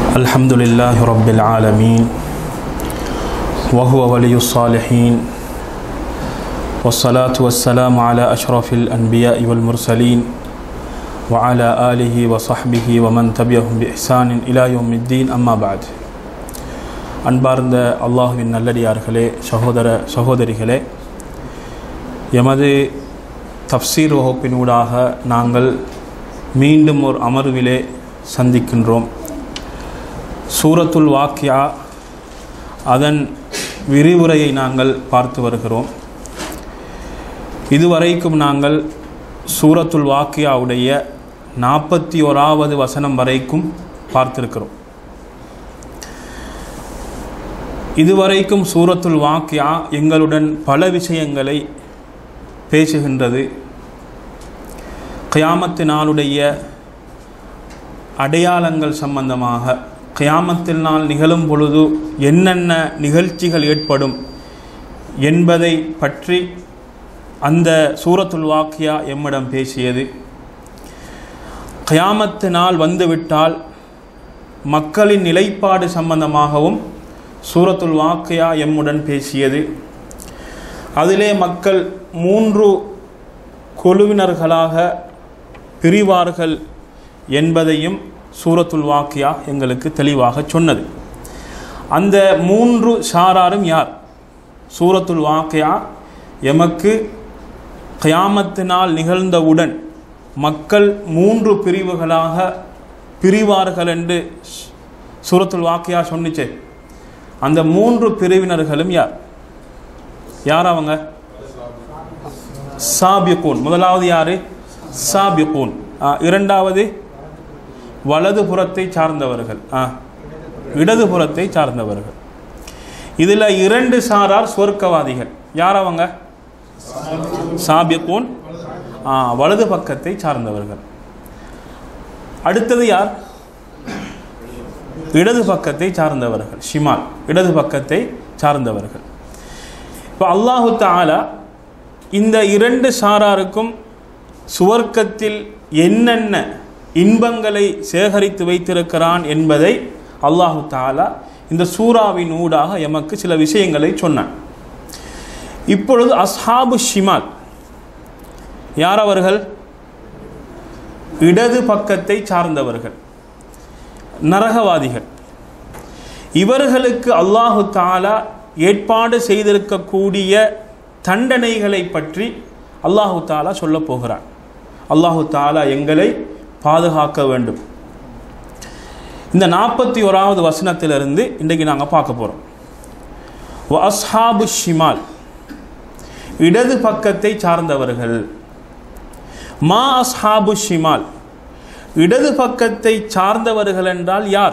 الحمد لله رب العالمين وهو ولي الصالحين والصلاة والسلام على أشرف الأنبياء والمرسلين وعلى آله وصحبه ومن تبعهم بإحسان إلى يوم الدين أما بعد அன்பார்ந்த அல்லாஹுவின் நல்லடியார்களே சகோதர சகோதரிகளே எமது தப்சீர் வகுப்பினூடாக நாங்கள் மீண்டும் ஒரு அமர்விலே சந்திக்கின்றோம் சூரத்துல் வாக்கியா அதன் விரிவுரையை நாங்கள் பார்த்து வருகிறோம் இதுவரைக்கும் நாங்கள் சூரத்துல் வாக்கியாவுடைய நாற்பத்தி ஓராவது வசனம் வரைக்கும் பார்த்திருக்கிறோம் இதுவரைக்கும் சூரத்துல் வாக்கியா எங்களுடன் பல விஷயங்களை பேசுகின்றது கியாமத்து நாளுடைய அடையாளங்கள் சம்பந்தமாக கியாமத்தில் நாள் நிகழும் பொழுது என்னென்ன நிகழ்ச்சிகள் ஏற்படும் என்பதை பற்றி அந்த சூரத்துல் வாக்கியா எம்மிடம் பேசியது கியாமத்து நாள் வந்துவிட்டால் மக்களின் நிலைப்பாடு சம்பந்தமாகவும் சூரத்துல் வாக்கியா எம்முடன் பேசியது அதிலே மக்கள் மூன்று குழுவினர்களாக பிரிவார்கள் என்பதையும் சூரத்துல் வாக்கியா எங்களுக்கு தெளிவாக சொன்னது அந்த மூன்று சாராரும் யார் சூரத்துல் வாக்கியா எமக்கு கயாமத்தினால் நிகழ்ந்தவுடன் மக்கள் மூன்று பிரிவுகளாக பிரிவார்கள் என்று சூரத்துல் வாக்கியா சொன்னிச்சே அந்த மூன்று பிரிவினர்களும் யார் யார் அவங்க சாபியக்கூன் முதலாவது யாரு சாபியக்கூன் இரண்டாவது வலது புறத்தை சார்ந்தவர்கள் ஆ இடதுபுறத்தை சார்ந்தவர்கள் இதில் இரண்டு சாரார் சொர்க்கவாதிகள் யார் அவங்க சாபியக்கூன் வலது பக்கத்தை சார்ந்தவர்கள் அடுத்தது யார் இடது பக்கத்தை சார்ந்தவர்கள் ஷிமால் இடது பக்கத்தை சார்ந்தவர்கள் இப்போ அல்லாஹு தாலா இந்த இரண்டு சாராருக்கும் சுவர்க்கத்தில் என்னென்ன இன்பங்களை சேகரித்து வைத்திருக்கிறான் என்பதை அல்லாஹு தாலா இந்த சூறாவின் ஊடாக எமக்கு சில விஷயங்களை சொன்னான் இப்பொழுது அஸ்ஹாபு ஷிமால் யார் அவர்கள் இடது பக்கத்தை சார்ந்தவர்கள் நரகவாதிகள் இவர்களுக்கு அல்லாஹு தாலா ஏற்பாடு செய்திருக்கக்கூடிய தண்டனைகளை பற்றி அல்லாஹு தாலா சொல்ல போகிறான் அல்லாஹு தாலா எங்களை பாதுகாக்க வேண்டும் இந்த நாற்பத்தி ஓராவது வசனத்திலிருந்து இன்றைக்கு நாங்கள் பார்க்க போகிறோம் அஸ்ஹாபு ஷிமால் இடது பக்கத்தை சார்ந்தவர்கள் மா அஸ்ஹாபு ஷிமால் இடது பக்கத்தை சார்ந்தவர்கள் என்றால் யார்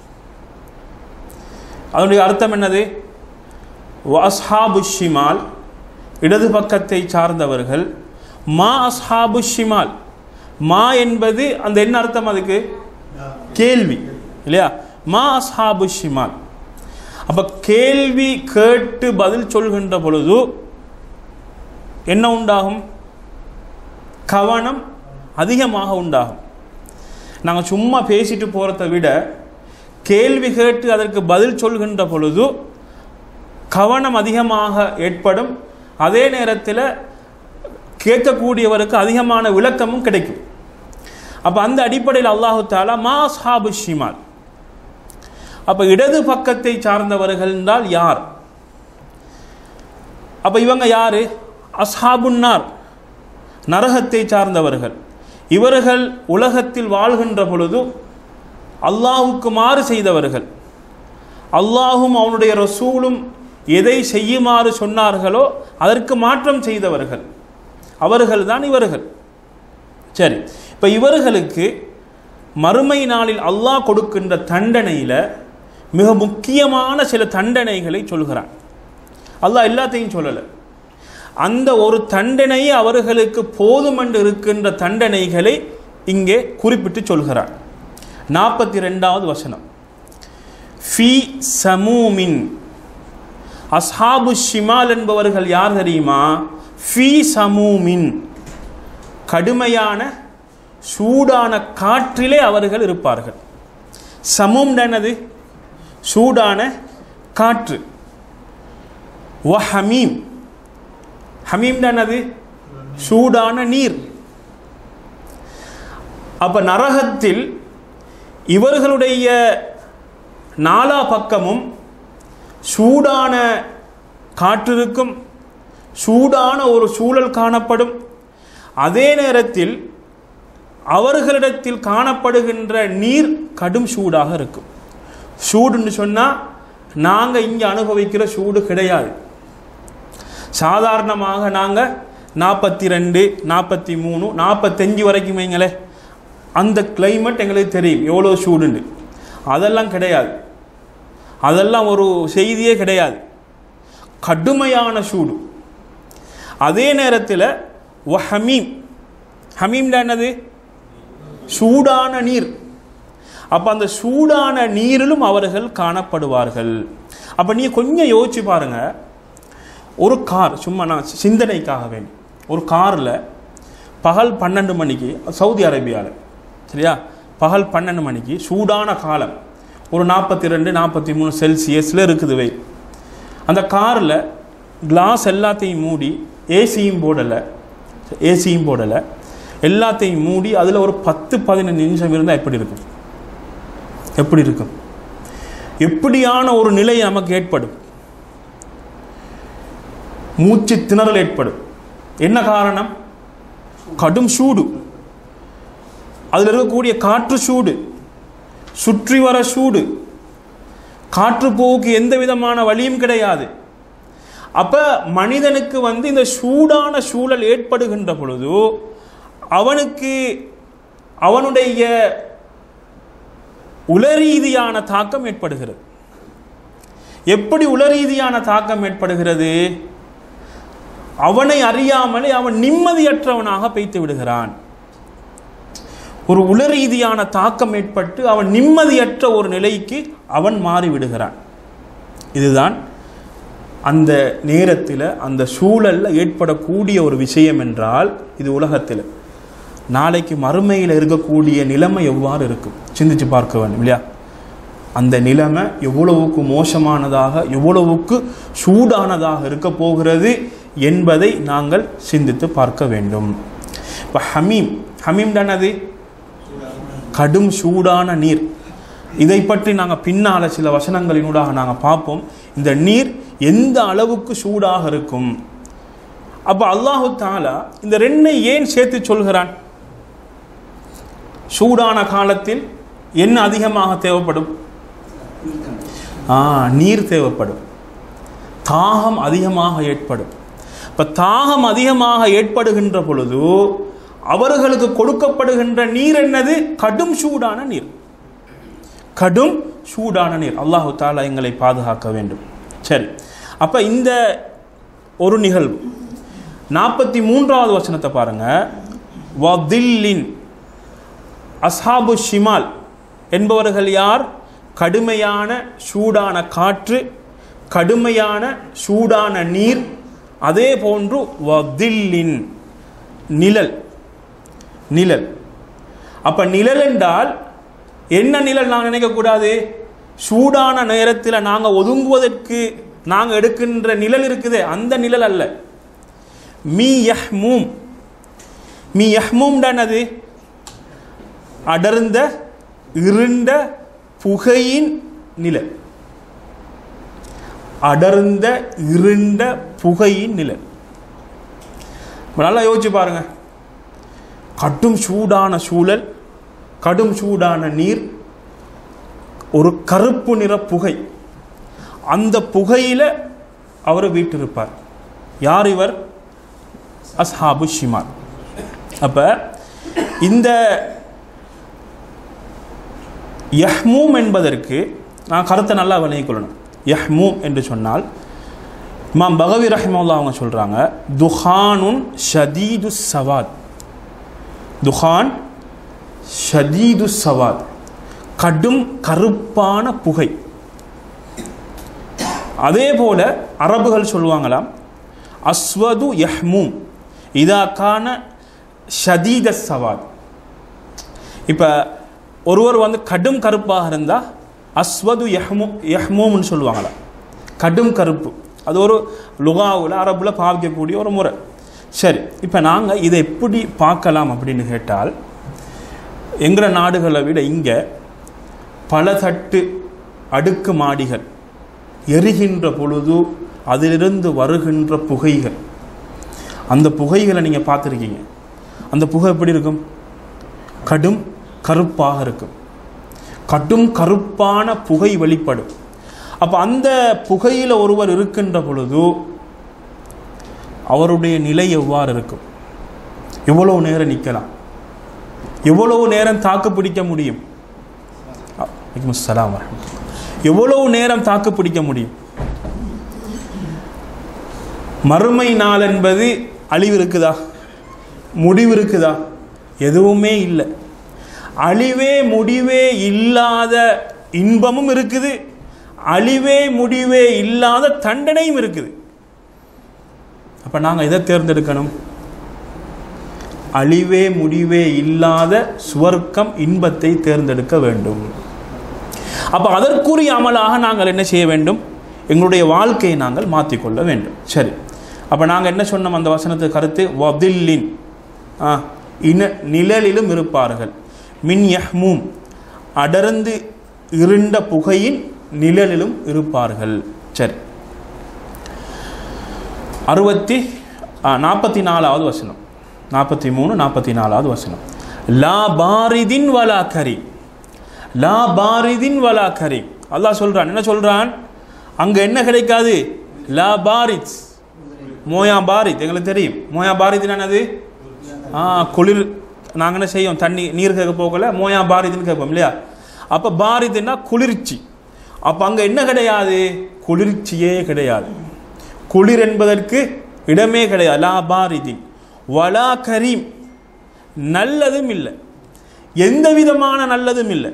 அதனுடைய அர்த்தம் என்னது அஸ்ஹாபு ஷிமால் இடது பக்கத்தை சார்ந்தவர்கள் மா அஸ்ஹாபு ஷிமால் மா என்பது அந்த என்ன அர்த்தம் அதுக்கு கேள்வி இல்லையா மா அஸ்ஹாபு ஷிமால் அப்ப கேள்வி கேட்டு பதில் சொல்கின்ற பொழுது என்ன உண்டாகும் கவனம் அதிகமாக உண்டாகும் நாங்கள் சும்மா பேசிட்டு போகிறத விட கேள்வி கேட்டு அதற்கு பதில் சொல்கின்ற பொழுது கவனம் அதிகமாக ஏற்படும் அதே நேரத்தில் கேட்கக்கூடியவருக்கு அதிகமான விளக்கமும் கிடைக்கும் அப்போ அந்த அடிப்படையில் அல்லாஹு தாலா மா சாபு ஷிமால் அப்போ இடது பக்கத்தை சார்ந்தவர்கள் என்றால் யார் அப்போ இவங்க யாரு அஸ்ஹாபுன்னார் நரகத்தை சார்ந்தவர்கள் இவர்கள் உலகத்தில் வாழ்கின்ற பொழுது அல்லாஹுக்கு மாறு செய்தவர்கள் அல்லாஹும் அவனுடைய ரசூலும் எதை செய்யுமாறு சொன்னார்களோ அதற்கு மாற்றம் செய்தவர்கள் அவர்கள் தான் இவர்கள் சரி இப்போ இவர்களுக்கு மறுமை நாளில் அல்லாஹ் கொடுக்கின்ற தண்டனையில் மிக முக்கியமான சில தண்டனைகளை சொல்கிறான் அல்லாஹ் எல்லாத்தையும் சொல்லலை அந்த ஒரு தண்டனை அவர்களுக்கு போதுமென்று இருக்கின்ற தண்டனைகளை இங்கே குறிப்பிட்டு சொல்கிறார் நாற்பத்தி ரெண்டாவது வசனம் ஃபி சமூமின் அஸ்ஹாபு ஷிமால் என்பவர்கள் யார் தெரியுமா ஃபி சமூமின் கடுமையான சூடான காற்றிலே அவர்கள் இருப்பார்கள் சமம் என்னது சூடான காற்று வ ஹமீம் ஹமீம் என்னது சூடான நீர் அப்ப நரகத்தில் இவர்களுடைய நாலா பக்கமும் சூடான காற்றிருக்கும் சூடான ஒரு சூழல் காணப்படும் அதே நேரத்தில் அவர்களிடத்தில் காணப்படுகின்ற நீர் கடும் சூடாக இருக்கும் சூடுன்னு சொன்னால் நாங்கள் இங்கே அனுபவிக்கிற சூடு கிடையாது சாதாரணமாக நாங்கள் நாற்பத்தி ரெண்டு நாற்பத்தி மூணு நாற்பத்தஞ்சு வரைக்கும் வைங்களே அந்த கிளைமேட் எங்களுக்கு தெரியும் எவ்வளோ சூடுண்டு அதெல்லாம் கிடையாது அதெல்லாம் ஒரு செய்தியே கிடையாது கடுமையான சூடு அதே நேரத்தில் ஹமீம் ஹமீம்ல என்னது சூடான நீர் அப்போ அந்த சூடான நீரிலும் அவர்கள் காணப்படுவார்கள் அப்போ நீ கொஞ்சம் யோசிச்சு பாருங்க ஒரு கார் சும்மா நான் சிந்தனைக்காக வேண்டி ஒரு காரில் பகல் பன்னெண்டு மணிக்கு சவுதி அரேபியாவில் சரியா பகல் பன்னெண்டு மணிக்கு சூடான காலம் ஒரு நாற்பத்தி ரெண்டு நாற்பத்தி மூணு செல்சியஸில் இருக்குது வை அந்த காரில் கிளாஸ் எல்லாத்தையும் மூடி ஏசியும் போடலை ஏசியும் போடலை எல்லாத்தையும் மூடி அதில் ஒரு பத்து பதினஞ்சு நிமிஷம் இருந்தால் எப்படி இருக்கும் எப்படி இருக்கும் எப்படியான ஒரு நிலை நமக்கு ஏற்படும் மூச்சு திணறல் ஏற்படும் என்ன காரணம் கடும் சூடு அதில் இருக்கக்கூடிய காற்று சூடு சுற்றி வர சூடு காற்று போக்கு எந்த விதமான வழியும் கிடையாது அப்ப மனிதனுக்கு வந்து இந்த சூடான சூழல் ஏற்படுகின்ற பொழுது அவனுக்கு அவனுடைய உளரீதியான தாக்கம் ஏற்படுகிறது எப்படி உளரீதியான தாக்கம் ஏற்படுகிறது அவனை அறியாமலே அவன் நிம்மதியற்றவனாக பெய்த்து விடுகிறான் ஒரு உளரீதியான தாக்கம் ஏற்பட்டு அவன் நிம்மதியற்ற ஒரு நிலைக்கு அவன் மாறிவிடுகிறான் இதுதான் அந்த நேரத்தில் அந்த சூழலில் ஏற்படக்கூடிய ஒரு விஷயம் என்றால் இது உலகத்தில் நாளைக்கு மறுமையில் இருக்கக்கூடிய நிலைமை எவ்வாறு இருக்கும் சிந்திச்சு பார்க்க வேண்டும் இல்லையா அந்த நிலைமை எவ்வளவுக்கு மோசமானதாக எவ்வளவுக்கு சூடானதாக இருக்க போகிறது என்பதை நாங்கள் சிந்தித்து பார்க்க வேண்டும் இப்போ ஹமீம் ஹமீம் தானது கடும் சூடான நீர் இதை பற்றி நாங்கள் பின்னால் சில வசனங்களினூடாக நாங்கள் பார்ப்போம் இந்த நீர் எந்த அளவுக்கு சூடாக இருக்கும் அப்போ அல்லாஹு தாலா இந்த ரெண்டை ஏன் சேர்த்து சொல்கிறான் சூடான காலத்தில் என்ன அதிகமாக தேவைப்படும் ஆ நீர் தேவைப்படும் தாகம் அதிகமாக ஏற்படும் இப்போ தாகம் அதிகமாக ஏற்படுகின்ற பொழுது அவர்களுக்கு கொடுக்கப்படுகின்ற நீர் என்னது கடும் சூடான நீர் கடும் சூடான நீர் அல்லாஹு தாலா எங்களை பாதுகாக்க வேண்டும் சரி அப்போ இந்த ஒரு நிகழ்வு நாற்பத்தி மூன்றாவது வசனத்தை பாருங்க வதில்லின் அஸ்ஹாபு ஷிமால் என்பவர்கள் யார் கடுமையான சூடான காற்று கடுமையான சூடான நீர் அதே போன்று வதில்லின் நிழல் நிழல் அப்ப நிழல் என்றால் என்ன நிழல் நாங்கள் நினைக்கக்கூடாது சூடான நேரத்தில் நாங்கள் ஒதுங்குவதற்கு நாங்கள் எடுக்கின்ற நிழல் இருக்குது அந்த நிழல் அல்ல மீ யஹ்மூம் மீ யஹ்மூம் என்னது அடர்ந்த இருண்ட புகையின் நிழல் அடர்ந்த இருண்ட புகையின் நிழல் நல்லா யோசிச்சு பாருங்க கடும் சூடான சூழல் கடும் சூடான நீர் ஒரு கருப்பு நிற புகை அந்த புகையில அவர் வீட்டிருப்பார் யார் இவர் அஸ்ஹாபு ஷிமார் அப்ப இந்த யஹ்மூம் என்பதற்கு நான் கருத்தை நல்லா விளங்கிக் கொள்ளணும் யஹ்மூம் என்று சொன்னால் இமாம் பகவி ரஹிமல்லா அவங்க சொல்றாங்க துஹானுன் ஷதீது சவாத் துஹான் ஷதீது சவாத் கடும் கருப்பான புகை அதே போல அரபுகள் சொல்லுவாங்களாம் அஸ்வது யஹ்மூம் இதா கான ஷதீத சவாத் இப்போ ஒருவர் வந்து கடும் கருப்பாக இருந்தால் அஸ்வது யஹ்மு யஹ்மூம்னு சொல்லுவாங்களா கடும் கருப்பு அது ஒரு லுகாவில் அரபில் பாவிக்கக்கூடிய ஒரு முறை சரி இப்போ நாங்கள் இதை எப்படி பார்க்கலாம் அப்படின்னு கேட்டால் எங்கிற நாடுகளை விட இங்கே பல தட்டு அடுக்கு மாடிகள் எரிகின்ற பொழுது அதிலிருந்து வருகின்ற புகைகள் அந்த புகைகளை நீங்கள் பார்த்துருக்கீங்க அந்த புகை எப்படி இருக்கும் கடும் கருப்பாக இருக்கும் கடும் கருப்பான புகை வெளிப்படும் அப்போ அந்த புகையில் ஒருவர் இருக்கின்ற பொழுது அவருடைய நிலை எவ்வாறு இருக்கும் எவ்வளவு நேரம் நிற்கலாம் எவ்வளவு நேரம் தாக்கு பிடிக்க முடியும் சலாம் எவ்வளவு நேரம் தாக்கு பிடிக்க முடியும் மறுமை நாள் என்பது அழிவு இருக்குதா முடிவு இருக்குதா எதுவுமே இல்லை அழிவே முடிவே இல்லாத இன்பமும் இருக்குது அழிவே முடிவே இல்லாத தண்டனையும் இருக்குது அப்போ நாங்கள் எதை தேர்ந்தெடுக்கணும் அழிவே முடிவே இல்லாத சுவர்க்கம் இன்பத்தை தேர்ந்தெடுக்க வேண்டும் அப்போ அதற்குரிய அமலாக நாங்கள் என்ன செய்ய வேண்டும் எங்களுடைய வாழ்க்கையை நாங்கள் மாற்றிக்கொள்ள வேண்டும் சரி அப்போ நாங்கள் என்ன சொன்னோம் அந்த வசனத்துக்கு கருத்து வதில்லின் ஆ இன நிழலிலும் இருப்பார்கள் மின் யஹ்மூம் அடர்ந்து இருண்ட புகையின் நிழலிலும் இருப்பார்கள் சரி அறுபத்தி நாற்பத்தி நாலாவது வசனம் நாற்பத்தி மூணு நாற்பத்தி நாலாவது வசனம் லா பாரிதின் வலா கரி லா பாரிதின் வலா கரி அல்லாஹ் சொல்றான் என்ன சொல்றான் அங்க என்ன கிடைக்காது லா பாரித் மோயா பாரித் எங்களுக்கு தெரியும் மோயா பாரித் என்னது ஆ குளிர் நாங்கள் என்ன செய்வோம் தண்ணி நீர் கேட்க போகல மோயா பாரிதுன்னு கேட்போம் இல்லையா அப்போ பாரிதுன்னா குளிர்ச்சி அப்போ அங்கே என்ன கிடையாது குளிர்ச்சியே கிடையாது குளிர் என்பதற்கு இடமே கிடையாது லா பாரிதின் வலா கரீம் நல்லதும் இல்லை எந்த விதமான நல்லதும் இல்லை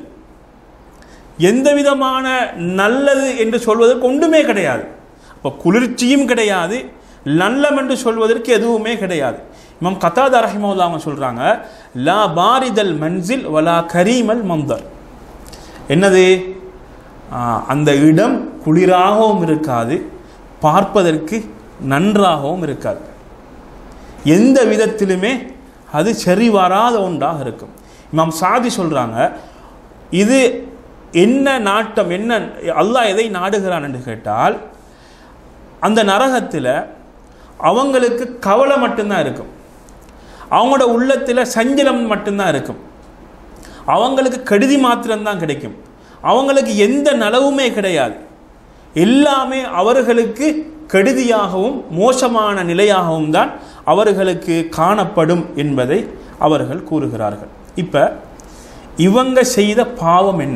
எந்த விதமான நல்லது என்று சொல்வதற்கு ஒன்றுமே கிடையாது இப்போ குளிர்ச்சியும் கிடையாது நல்லம் என்று சொல்வதற்கு எதுவுமே கிடையாது இமாம் கத்தாத ரஹிமவுல்லா அவங்க சொல்கிறாங்க லா பாரிதல் மன்சில் வலா கரீமல் மந்தர் என்னது அந்த இடம் குளிராகவும் இருக்காது பார்ப்பதற்கு நன்றாகவும் இருக்காது எந்த விதத்திலுமே அது சரி வராத ஒன்றாக இருக்கும் இமாம் சாதி சொல்கிறாங்க இது என்ன நாட்டம் என்ன அல்லாஹ் எதை நாடுகிறான் என்று கேட்டால் அந்த நரகத்தில் அவங்களுக்கு கவலை மட்டும்தான் இருக்கும் அவங்களோட உள்ளத்தில் சஞ்சலம் மட்டும்தான் இருக்கும் அவங்களுக்கு கெடுதி மாத்திரம்தான் கிடைக்கும் அவங்களுக்கு எந்த நலவுமே கிடையாது எல்லாமே அவர்களுக்கு கெடுதியாகவும் மோசமான நிலையாகவும் தான் அவர்களுக்கு காணப்படும் என்பதை அவர்கள் கூறுகிறார்கள் இப்போ இவங்க செய்த பாவம் என்ன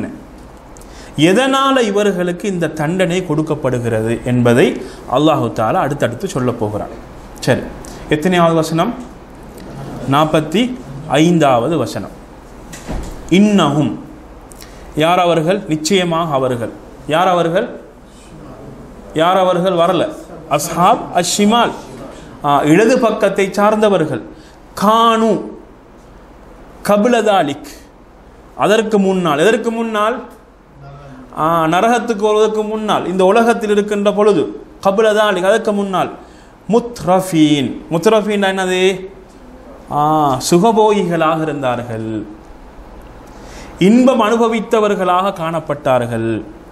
எதனால் இவர்களுக்கு இந்த தண்டனை கொடுக்கப்படுகிறது என்பதை அல்லாஹு தாலா அடுத்தடுத்து சொல்ல போகிறார் சரி எத்தனையாவது வசனம் நாற்பத்தி ஐந்தாவது வசனம் இன்னகும் யார் அவர்கள் நிச்சயமாக அவர்கள் யார் அவர்கள் யார் அவர்கள் வரல அஸ்ஹாப் அஷிமால் இடது பக்கத்தை சார்ந்தவர்கள் கானு கபிலதாலிக் அதற்கு முன்னால் எதற்கு முன்னால் நரகத்துக்கு வருவதற்கு முன்னால் இந்த உலகத்தில் இருக்கின்ற பொழுது கபிலதாலிக் அதற்கு முன்னால் முத்ரஃபீன் முத்ரஃபீன் என்னது சுகபோகிகளாக இருந்தார்கள் இன்பம் அனுபவித்தவர்களாக காணப்பட்டார்கள்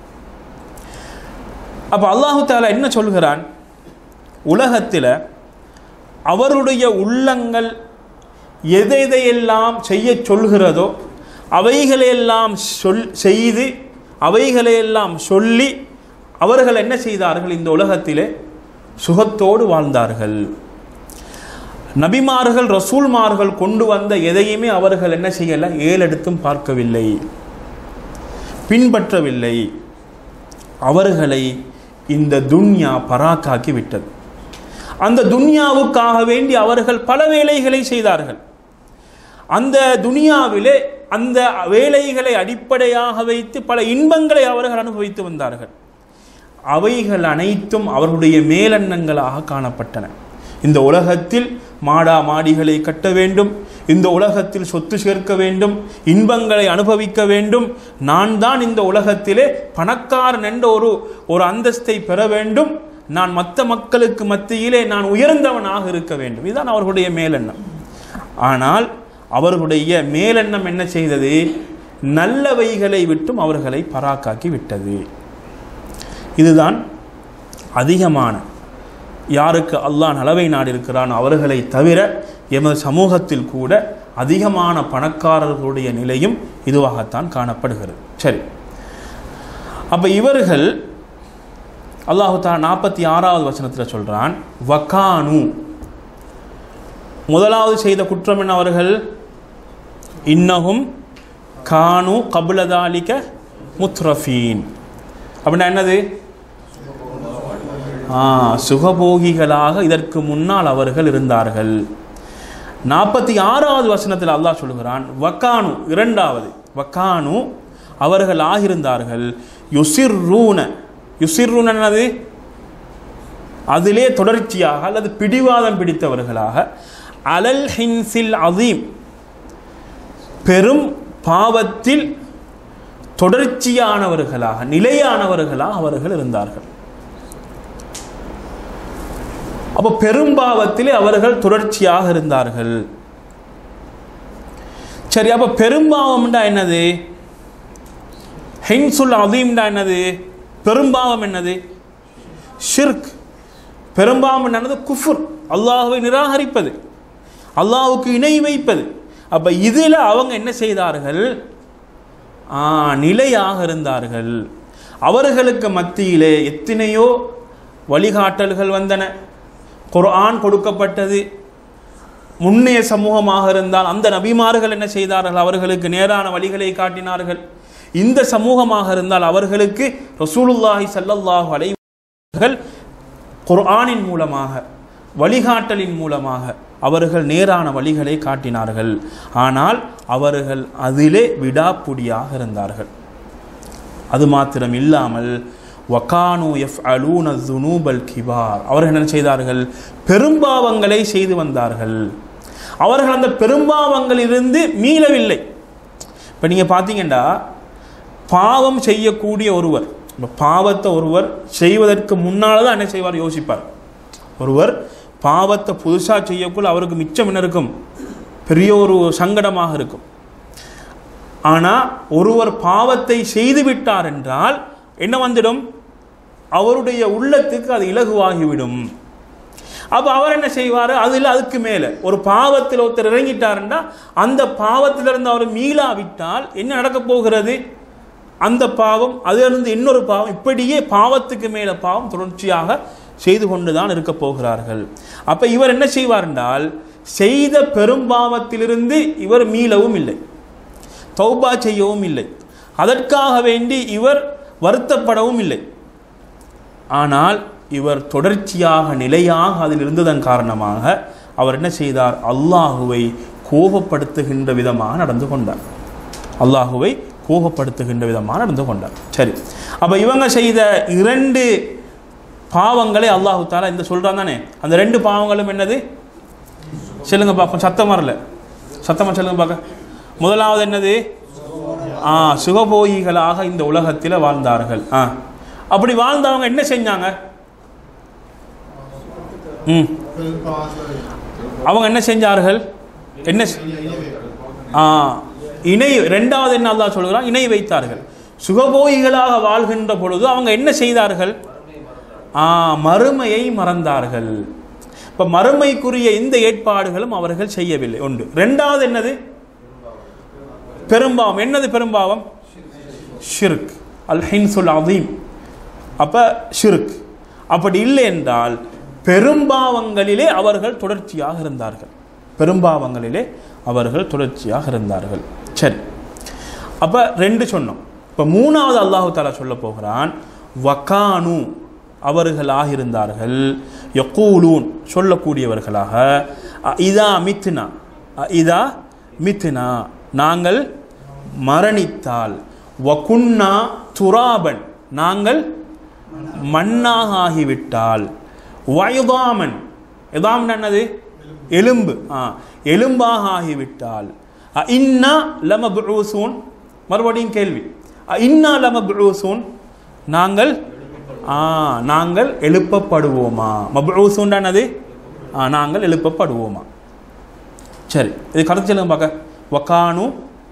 அப்போ அல்லாஹு தாலா என்ன சொல்கிறான் உலகத்தில் அவருடைய உள்ளங்கள் எதை எதையெல்லாம் செய்ய சொல்கிறதோ அவைகளையெல்லாம் சொல் செய்து அவைகளையெல்லாம் சொல்லி அவர்கள் என்ன செய்தார்கள் இந்த உலகத்திலே சுகத்தோடு வாழ்ந்தார்கள் நபிமார்கள் ரசூல்மார்கள் கொண்டு வந்த எதையுமே அவர்கள் என்ன செய்யலை ஏலெடுத்தும் பார்க்கவில்லை பின்பற்றவில்லை அவர்களை இந்த துன்யா பராக்காக்கி விட்டது அந்த துன்யாவுக்காக வேண்டி அவர்கள் பல வேலைகளை செய்தார்கள் அந்த துனியாவிலே அந்த வேலைகளை அடிப்படையாக வைத்து பல இன்பங்களை அவர்கள் அனுபவித்து வந்தார்கள் அவைகள் அனைத்தும் அவர்களுடைய மேலெண்ணங்களாக காணப்பட்டன இந்த உலகத்தில் மாடா மாடிகளை கட்ட வேண்டும் இந்த உலகத்தில் சொத்து சேர்க்க வேண்டும் இன்பங்களை அனுபவிக்க வேண்டும் நான் தான் இந்த உலகத்திலே பணக்காரன் என்ற ஒரு ஒரு அந்தஸ்தை பெற வேண்டும் நான் மற்ற மக்களுக்கு மத்தியிலே நான் உயர்ந்தவனாக இருக்க வேண்டும் இதுதான் அவர்களுடைய மேலெண்ணம் ஆனால் அவர்களுடைய மேலெண்ணம் என்ன செய்தது நல்லவைகளை விட்டும் அவர்களை பராக்காக்கி விட்டது இதுதான் அதிகமான யாருக்கு அல்லாஹ் நலவை நாடு இருக்கிறான் அவர்களை தவிர எமது சமூகத்தில் கூட அதிகமான பணக்காரர்களுடைய நிலையும் இதுவாகத்தான் காணப்படுகிறது சரி அப்போ இவர்கள் அல்லாஹு தா நாற்பத்தி ஆறாவது வசனத்தில் சொல்கிறான் வக்கானு முதலாவது செய்த குற்றம் என்ன அவர்கள் இன்னகும் கானு கபுலதாலிக்க முத்ரஃபீன் அப்படின்னா என்னது ஆ சுகபோகிகளாக இதற்கு முன்னால் அவர்கள் இருந்தார்கள் நாற்பத்தி ஆறாவது வசனத்தில் அல்லாஹ் சொல்கிறான் வக்கானு இரண்டாவது வக்கானு அவர்கள் ஆகியிருந்தார்கள் யுசிர்ரூன யுசிர்ரூன் என்னது அதிலே தொடர்ச்சியாக அல்லது பிடிவாதம் பிடித்தவர்களாக அலல் ஹின்சில் அதீம் பெரும் பாவத்தில் தொடர்ச்சியானவர்களாக நிலையானவர்களாக அவர்கள் இருந்தார்கள் அப்போ பெரும்பாவத்திலே அவர்கள் தொடர்ச்சியாக இருந்தார்கள் சரி அப்போ பெரும்பாவம்டா என்னது ஹென்சுல் அதீம்டா என்னது பெரும்பாவம் என்னது ஷிர்க் பெரும்பாவம் என்னது குஃபுர் அல்லாஹுவை நிராகரிப்பது அல்லாஹுக்கு இணை வைப்பது அப்போ இதில் அவங்க என்ன செய்தார்கள் ஆ, நிலையாக இருந்தார்கள் அவர்களுக்கு மத்தியிலே எத்தனையோ வழிகாட்டல்கள் வந்தன குர்ஆன் கொடுக்கப்பட்டது முன்னைய சமூகமாக இருந்தால் அந்த நபிமார்கள் என்ன செய்தார்கள் அவர்களுக்கு நேரான வழிகளை காட்டினார்கள் இந்த சமூகமாக இருந்தால் அவர்களுக்கு ரசூலுல்லாஹி ஸல்லல்லாஹு அலைஹி அவர்கள் குர்ஆனின் மூலமாக வழிகாட்டலின் மூலமாக அவர்கள் நேரான வழிகளை காட்டினார்கள் ஆனால் அவர்கள் அதிலே விடாப்புடியாக இருந்தார்கள் அது மாத்திரம் இல்லாமல் வகானு எஃப் அலூன துனூபல் கிபார் அவர்கள் என்ன செய்தார்கள் பெரும்பாவங்களை செய்து வந்தார்கள் அவர்கள் அந்த பெரும்பாவங்களிலிருந்து மீளவில்லை இப்போ நீங்கள் பார்த்தீங்கன்னா பாவம் செய்யக்கூடிய ஒருவர் இப்ப பாவத்தை ஒருவர் செய்வதற்கு முன்னால் தான் என்ன செய்வார் யோசிப்பார் ஒருவர் பாவத்தை புதுசாக செய்யக்குள்ள அவருக்கு மிச்சம் என்ன இருக்கும் பெரிய ஒரு சங்கடமாக இருக்கும் ஆனால் ஒருவர் பாவத்தை செய்து விட்டார் என்றால் என்ன வந்துடும் அவருடைய உள்ளத்துக்கு அது இலகுவாகிவிடும் அப்போ அவர் என்ன செய்வார் அதில் அதுக்கு மேலே ஒரு பாவத்தில் ஒருத்தர் இறங்கிட்டாருன்னா அந்த பாவத்திலிருந்து அவர் மீளாவிட்டால் என்ன நடக்கப் போகிறது அந்த பாவம் அதிலிருந்து இன்னொரு பாவம் இப்படியே பாவத்துக்கு மேலே பாவம் தொடர்ச்சியாக செய்து கொண்டு தான் இருக்க போகிறார்கள் அப்போ இவர் என்ன செய்வார் என்றால் செய்த பெரும்பாவத்திலிருந்து இவர் மீளவும் இல்லை தௌபா செய்யவும் இல்லை அதற்காக வேண்டி இவர் வருத்தப்படவும் இல்லை ஆனால் இவர் தொடர்ச்சியாக நிலையாக அதில் இருந்ததன் காரணமாக அவர் என்ன செய்தார் அல்லாஹுவை கோபப்படுத்துகின்ற விதமாக நடந்து கொண்டார் அல்லாஹுவை கோபப்படுத்துகின்ற விதமாக நடந்து கொண்டார் சரி அப்போ இவங்க செய்த இரண்டு பாவங்களை அல்லாஹு தாலா இந்த சொல்கிறான் தானே அந்த ரெண்டு பாவங்களும் என்னது சொல்லுங்க பார்ப்போம் சத்தம் வரல சத்தமாக சொல்லுங்க பார்க்க முதலாவது என்னது ஆ சுகபோகிகளாக இந்த உலகத்தில் வாழ்ந்தார்கள் ஆ அப்படி வாழ்ந்தவங்க என்ன செஞ்சாங்க ம் அவங்க என்ன செஞ்சார்கள் என்ன செ- ஆ இணை ரெண்டாவது என்ன அல்லாஹ் சொல்கிறான் இணை வைத்தார்கள் சுகபோகிகளாக வாழ்கின்ற பொழுது அவங்க என்ன செய்தார்கள் ஆ மறுமையை மறந்தார்கள் இப்போ மறுமைக்குரிய இந்த ஏற்பாடுகளும் அவர்கள் செய்யவில்லை ஒன்று ரெண்டாவது என்னது பெரும்பாவம் என்னது பெரும்பாவம் ஷிர்க் அல் ஹின்சுல் அதீம் அப்போ ஷிர்க் அப்படி இல்லை என்றால் பெரும்பாவங்களிலே அவர்கள் தொடர்ச்சியாக இருந்தார்கள் பெரும்பாவங்களிலே அவர்கள் தொடர்ச்சியாக இருந்தார்கள் சரி அப்போ ரெண்டு சொன்னோம் இப்போ மூணாவது அல்லாஹு தாலா சொல்ல போகிறான் வக்கானு அவர்களாக இருந்தார்கள் யக்கூலூன் சொல்லக்கூடியவர்களாக அ- இதா மித்னா அ- இதா மித்னா நாங்கள் மரணித்தால் வகுன்னா துராபன் நாங்கள் மண்ணாக ஆகிவிட்டால் வயதாமன் எதாமன் என்னது எலும்பு ஆ எலும்பாக ஆகிவிட்டால் அ இன்னா லம மறுபடியும் கேள்வி அ இன்னா லம நாங்கள் ஆ நாங்கள் எழுப்பப்படுவோமா மபுசூண்டானது ஆ நாங்கள் எழுப்பப்படுவோமா சரி இது கருத்து சொல்லுங்க பார்க்க வக்கானு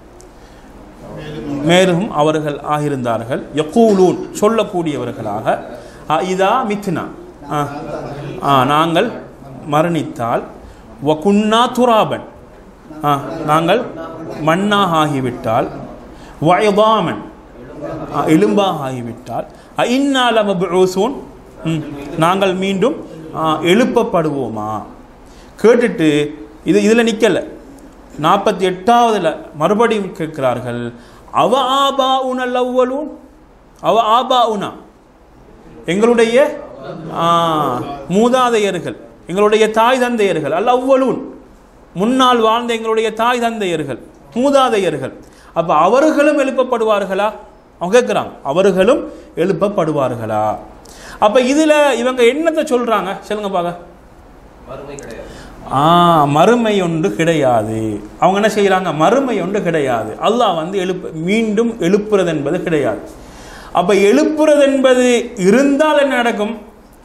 மேலும் அவர்கள் ஆகியிருந்தார்கள் யக்கூலூன் சொல்லக்கூடியவர்களாக அ இதா மித்னா ஆ ஆ நாங்கள் மரணித்தால் வகுன்னா துராபன் ஆ நாங்கள் மண்ணாக ஆகிவிட்டால் வயதாமன் ஆ, எலும்பாக ஆகிவிட்டால் அ இன்னால மபுசூன் ம், நாங்கள் மீண்டும் ஆ, எழுப்பப்படுவோமா கேட்டுட்டு இது இதில் நிற்கலை நாற்பத்தி எட்டாவதுல மறுபடியும் கேட்கிறார்கள் அவ ஆபா உனல் அவ்வளூன் அவ ஆபா உனா எங்களுடைய ஆ, மூதாதையர்கள் எங்களுடைய தாய் தந்தையர்கள் அல்ல அவ்வளூன் முன்னால் வாழ்ந்த எங்களுடைய தாய் தந்தையர்கள் மூதாதையர்கள் அப்ப அவர்களும் எழுப்பப்படுவார்களா அவங்க கேட்குறாங்க அவர்களும் எழுப்பப்படுவார்களா அப்ப இதுல இவங்க என்னத்தை சொல்றாங்க சொல்லுங்க பாக்க மறுமை கிடையாது ஆ மறுமை ஒன்று கிடையாது அவங்க என்ன செய்கிறாங்க மறுமை ஒன்று கிடையாது அல்லாஹ் வந்து எழுப்பு மீண்டும் எழுப்புறது என்பது கிடையாது அப்ப எழுப்புறது என்பது இருந்தால் என்ன நடக்கும்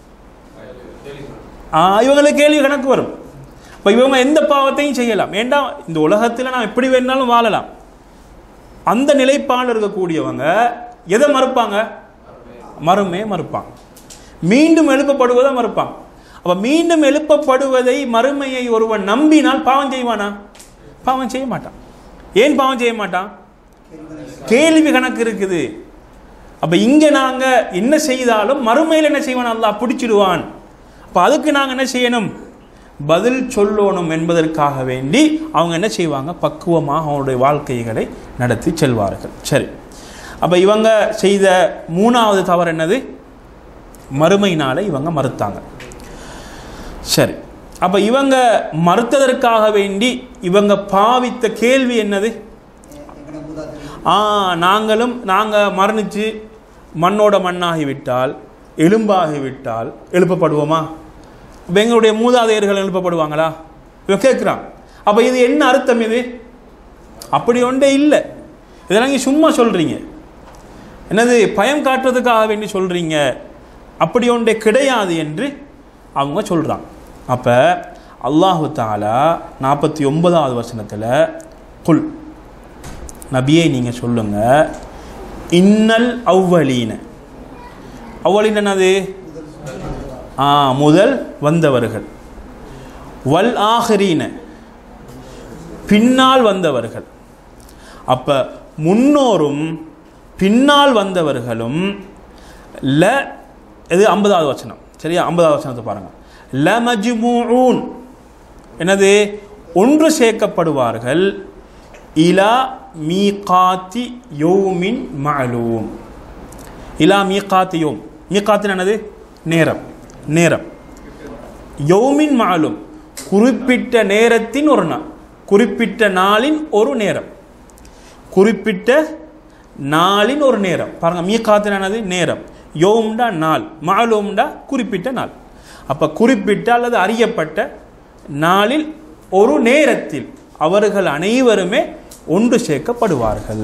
ஆ, இவங்களுக்கு கேள்வி கணக்கு வரும் இப்போ இவங்க எந்த பாவத்தையும் செய்யலாம் ஏண்டா இந்த உலகத்தில் நாம் எப்படி வேணாலும் வாழலாம் அந்த நிலைப்பாடு இருக்கக்கூடியவங்க எதை மறுப்பாங்க மறுமையை மறுப்பாங்க மீண்டும் எழுப்பப்படுவதை மறுப்பாங்க அப்ப மீண்டும் எழுப்பப்படுவதை மறுமையை ஒருவன் நம்பினால் பாவம் செய்வானா பாவம் செய்ய மாட்டான் ஏன் பாவம் செய்ய மாட்டான் கேள்வி கணக்கு இருக்குது அப்ப இங்க நாங்க என்ன செய்தாலும் மறுமையில் என்ன செய்வான் அல்லாஹ் பிடிச்சிடுவான் அப்ப அதுக்கு நாங்க என்ன செய்யணும் பதில் சொல்லணும் என்பதற்காக வேண்டி அவங்க என்ன செய்வாங்க பக்குவமாக அவங்களுடைய வாழ்க்கைகளை நடத்தி செல்வார்கள் சரி அப்ப இவங்க செய்த மூணாவது தவறு என்னது மறுமையினால இவங்க மறுத்தாங்க சரி அப்ப இவங்க மறுத்ததற்காக வேண்டி இவங்க பாவித்த கேள்வி என்னது ஆ நாங்களும் நாங்கள் மரணிச்சு மண்ணோட மண்ணாகிவிட்டால் எலும்பாகிவிட்டால் எழுப்பப்படுவோமா இப்போ எங்களுடைய மூதாதையர்கள் எழுப்பப்படுவாங்களா இவன் கேட்குறான் அப்போ இது என்ன அர்த்தம் இது அப்படி ஒன்றே இல்லை இதெல்லாம் நீங்க சும்மா சொல்கிறீங்க என்னது பயம் காட்டுறதுக்காக வேண்டி சொல்கிறீங்க அப்படி ஒன்றே கிடையாது என்று அவங்க சொல்கிறாங்க அப்போ அல்லாஹு தாலா நாற்பத்தி ஒன்பதாவது வசனத்தில் குல் நபியை நீங்கள் சொல்லுங்க இன்னல் அவ்வளீன அவ்வளீன என்னது ஆ முதல் வந்தவர்கள் வல் ஆஹரீன பின்னால் வந்தவர்கள் அப்ப முன்னோரும் பின்னால் வந்தவர்களும் ல இது ஐம்பதாவது வசனம் சரியா ஐம்பதாவது வசனத்தை பாருங்க ல மஜ்மூன் என்னது ஒன்று சேர்க்கப்படுவார்கள் இலா மீகாத்தி யோமின் மஅலூம் இலா மீகாத்தி யோம் மீகாத்தின் என்னது நேரம் நேரம் யோமின் மாலும் குறிப்பிட்ட நேரத்தின் ஒரு நாள் குறிப்பிட்ட நாளின் ஒரு நேரம் குறிப்பிட்ட நாளின் ஒரு நேரம் பாருங்க மீகாத்தினானது நேரம் யோம்டா நாள் மாலூம்டா குறிப்பிட்ட நாள் அப்ப குறிப்பிட்ட அல்லது அறியப்பட்ட நாளில் ஒரு நேரத்தில் அவர்கள் அனைவருமே ஒன்று சேர்க்கப்படுவார்கள்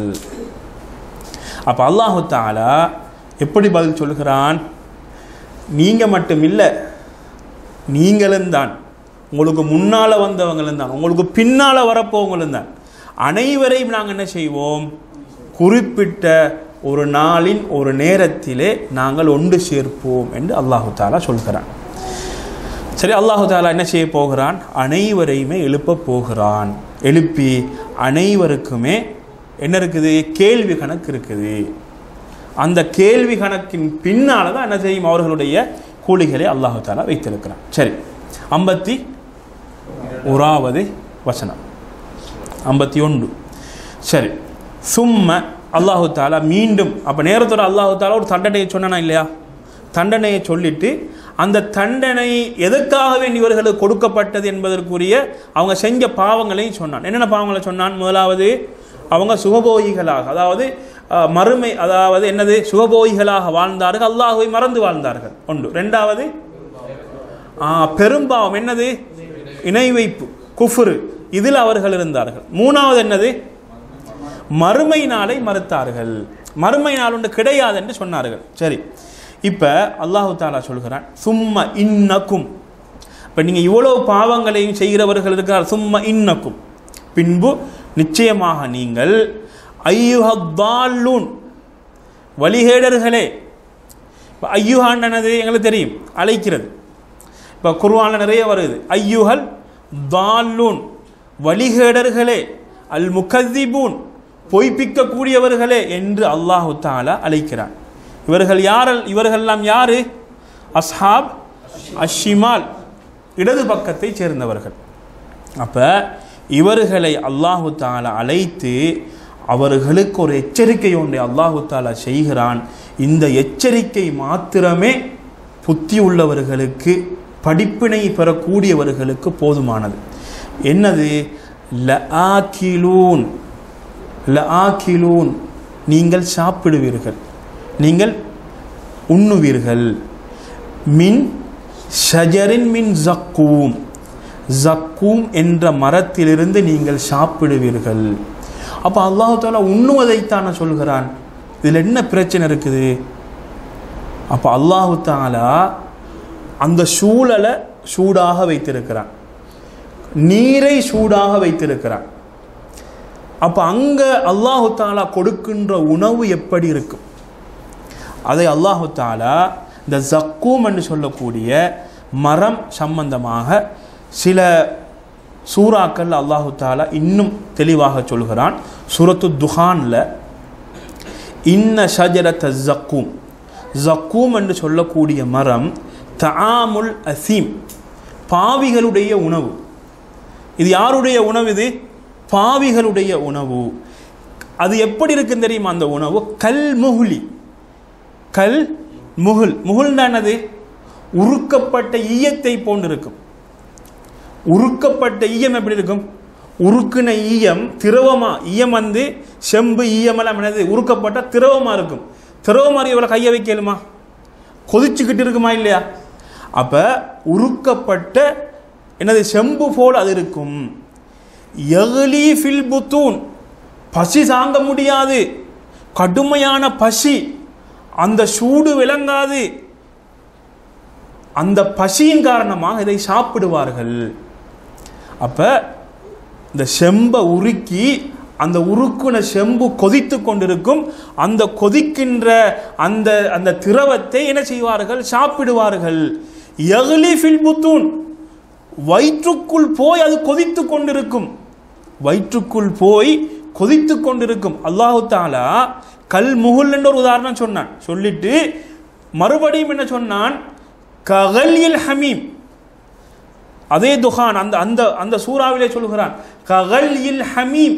அப்ப அல்லாஹு தாலா எப்படி பதில் சொல்கிறான் நீங்க மட்டும் இல்லை நீங்களும் தான் உங்களுக்கு முன்னால வந்தவங்களும் தான் உங்களுக்கு பின்னால வரப்போவங்களும் தான் அனைவரையும் நாங்கள் என்ன செய்வோம் குறிப்பிட்ட ஒரு நாளின் ஒரு நேரத்திலே நாங்கள் ஒன்று சேர்ப்போம் என்று அல்லாஹு தாலா சொல்கிறான் சரி அல்லாஹு தாலா என்ன செய்ய போகிறான் அனைவரையுமே எழுப்ப போகிறான் எழுப்பி அனைவருக்குமே என்ன இருக்குது கேள்வி கணக்கு இருக்குது அந்த கேள்வி கணக்கின் பின்னால தான் என்ன செய்யும் அவர்களுடைய கூலிகளை அல்லாஹு தாலா வைத்திருக்கிறான் சரி ஐம்பத்தி ஓராவது வசனம் ஐம்பத்தி ஒன்று சரி சும்ம அல்லாஹு தாலா மீண்டும் அப்போ நேரத்தோட அல்லாஹு தாலா ஒரு தண்டனையை சொன்னானா இல்லையா தண்டனையை சொல்லிட்டு அந்த தண்டனை எதற்காக வேண்டி இவர்களுக்கு கொடுக்கப்பட்டது என்பதற்குரிய அவங்க செஞ்ச பாவங்களையும் சொன்னான் என்னென்ன பாவங்களை சொன்னான் முதலாவது அவங்க சுகபோகிகளாக அதாவது அஹ், மறுமை அதாவது என்னது சுகபோகிகளாக வாழ்ந்தார்கள் அல்லாஹுவை மறந்து வாழ்ந்தார்கள் ஒன்று ரெண்டாவது ஆ, பெரும்பாவம் என்னது இணை வைப்பு குஃபுரு இதில் அவர்கள் இருந்தார்கள் மூணாவது என்னது மறுமை நாளை மறுத்தார்கள் மறுமை நாள் ஒன்று கிடையாது என்று சொன்னார்கள் சரி இப்போ அல்லாஹு தாலா சொல்கிறான் சும்மா இன்னக்கும் இப்போ நீங்கள் இவ்வளவு பாவங்களையும் செய்கிறவர்கள் இருக்கிறார் சும்மா இன்னக்கும் பின்பு நிச்சயமாக நீங்கள் ஐயுஹத்தாலூன் வழிகேடர்களே இப்போ ஐயுஹாண்டனது எங்களுக்கு தெரியும் அழைக்கிறது இப்போ குர்ஆன்ல நிறைய வருது ஐயுஹல் தாலூன் வழிகேடர்களே அல் முகதிபூன் பொய்ப்பிக்கக்கூடியவர்களே என்று அல்லாஹு தாலா அழைக்கிறான் இவர்கள் யாரல் இவர்கள்லாம் யாரு அஸ்ஹாப் அஷிமால் இடது பக்கத்தைச் சேர்ந்தவர்கள் அப்போ இவர்களை அல்லாஹு தாலா அழைத்து அவர்களுக்கு ஒரு எச்சரிக்கை ஒன்றை அல்லாஹு தாலா செய்கிறான் இந்த எச்சரிக்கை மாத்திரமே புத்தி உள்ளவர்களுக்கு படிப்பினை பெறக்கூடியவர்களுக்கு போதுமானது என்னது லஆக்கிலூன் லஆக்கிலூன் நீங்கள் சாப்பிடுவீர்கள் நீங்கள் உண்ணுவீர்கள் மின் ஷஜரின் மின் ஜக்கூம் ஜக்கூம் என்ற மரத்திலிருந்து நீங்கள் சாப்பிடுவீர்கள் அப்போ அல்லாஹு தாலா உண்ணுவதைத்தானே சொல்கிறான் இதில் என்ன பிரச்சனை இருக்குது அப்போ அல்லாஹு தாலா அந்த சூழலை சூடாக வைத்திருக்கிறான் நீரை சூடாக வைத்திருக்கிறான் அப்போ அங்கே அல்லாஹு தாலா கொடுக்கின்ற உணவு எப்படி இருக்கும் அதை அல்லாஹு தாலா இந்த ஜக்கூம் என்று சொல்லக்கூடிய மரம் சம்பந்தமாக சில சூறாக்கள் அல்லாஹு தாலா இன்னும் தெளிவாக சொல்கிறான் சூரத்து துஹானில் இன்ன ஷஜரத்த ஜக்கூம் ஜக்கூம் என்று சொல்லக்கூடிய மரம் தஆமுல் அசீம் பாவிகளுடைய உணவு இது யாருடைய உணவு இது பாவிகளுடைய உணவு அது எப்படி இருக்குன்னு தெரியுமா அந்த உணவு கல் முகுலி கல் முகுல் முகுல்னா என்னது உருக்கப்பட்ட ஈயத்தை போன்று இருக்கும் உருக்கப்பட்ட ஈயம் எப்படி இருக்கும் உருக்குன ஈயம் திரவமா ஈயம் வந்து செம்பு ஈயமெல்லாம் என்னது உருக்கப்பட்ட திரவமா இருக்கும் திரவமா இவ்வளோ கையை வைக்கலுமா கொதிச்சுக்கிட்டு இருக்குமா இல்லையா அப்ப உருக்கப்பட்ட என்னது செம்பு போல் அது இருக்கும் எகலி ஃபில் புத்தூன் பசி தாங்க முடியாது கடுமையான பசி அந்த சூடு விளங்காது அந்த பசியின் காரணமாக இதை சாப்பிடுவார்கள் அப்ப இந்த செம்பை உருக்கி அந்த உருக்குன செம்பு கொதித்து கொண்டிருக்கும் அந்த கொதிக்கின்ற அந்த அந்த திரவத்தை என்ன செய்வார்கள் சாப்பிடுவார்கள் எகலி ஃபில் புத்தூன் வயிற்றுக்குள் போய் அது கொதித்து கொண்டிருக்கும் வயிற்றுக்குள் போய் கொதித்து கொண்டிருக்கும் அல்லாஹு தாலா கல் முகுல் என்ற ஒரு உதாரணம் சொன்னான் சொல்லிட்டு மறுபடியும் என்ன சொன்னான் ககல்யில் ஹமீம் அதே துஹான் அந்த அந்த அந்த சூறாவிலே சொல்கிறான் ககல்யில் ஹமீம்